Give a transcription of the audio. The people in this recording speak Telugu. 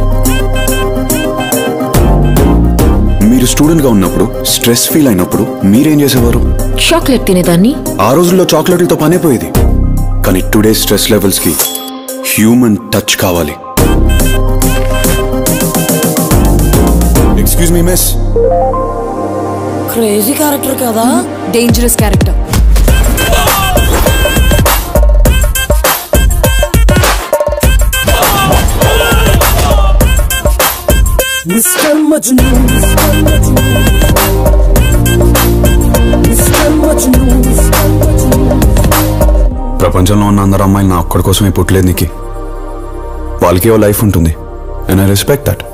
మీరు స్టూడెంట్ గా ఉన్నప్పుడు స్ట్రెస్ ఫీల్ అయినప్పుడు మీరేం చేసేవారు చాక్లెట్ తినేదాన్ని ఆ రోజుల్లో చాక్లెట్లతో పనే పోయేది కానీ టుడే స్ట్రెస్ లెవెల్స్ కి హ్యూమన్ టచ్ కావాలి excuse me miss crazy character కదా dangerous character mister Majnu mister Majnu ప్రపంచంలో ఉన్న అందరు అమ్మాయిలు నా ఒక్కడి కోసమే పుట్టలేదు నీకు వాళ్ళకి ఓ లైఫ్ ఉంటుంది అండ్ ఐ రెస్పెక్ట్ దట్